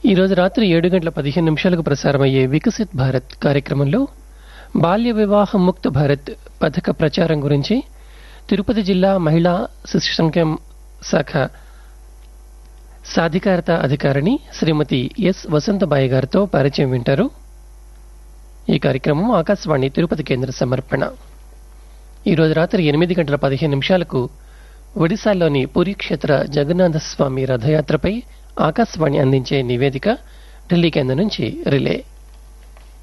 ఈరోజు రాత్రి ఏడు గంటల పదిహేను నిమిషాలకు ప్రసారమయ్యే వికసిత్ భారత్ కార్యక్రమంలో బాల్య వివాహం ముక్త భారత్ పథక ప్రచారం గురించి తిరుపతి జిల్లా మహిళా శిశు సంక్షేమ శాఖ సాధికారత అధికారిని శ్రీమతి ఎస్ వసంతబాయి గారితో పరిచయం వింటారు ఈ కార్యక్రమం ఆకాశవాణి తిరుపతి కేంద్ర సమర్పణ ఈరోజు రాత్రి ఎనిమిది గంటల పదిహేను నిమిషాలకు ఒడిశాలోని పురి క్షేత్ర జగన్నాథ స్వామి రథయాత్రపై ఆకాశవాణి అందించే నివేదిక ఢిల్లీ కేంద్రం నుంచి రిలే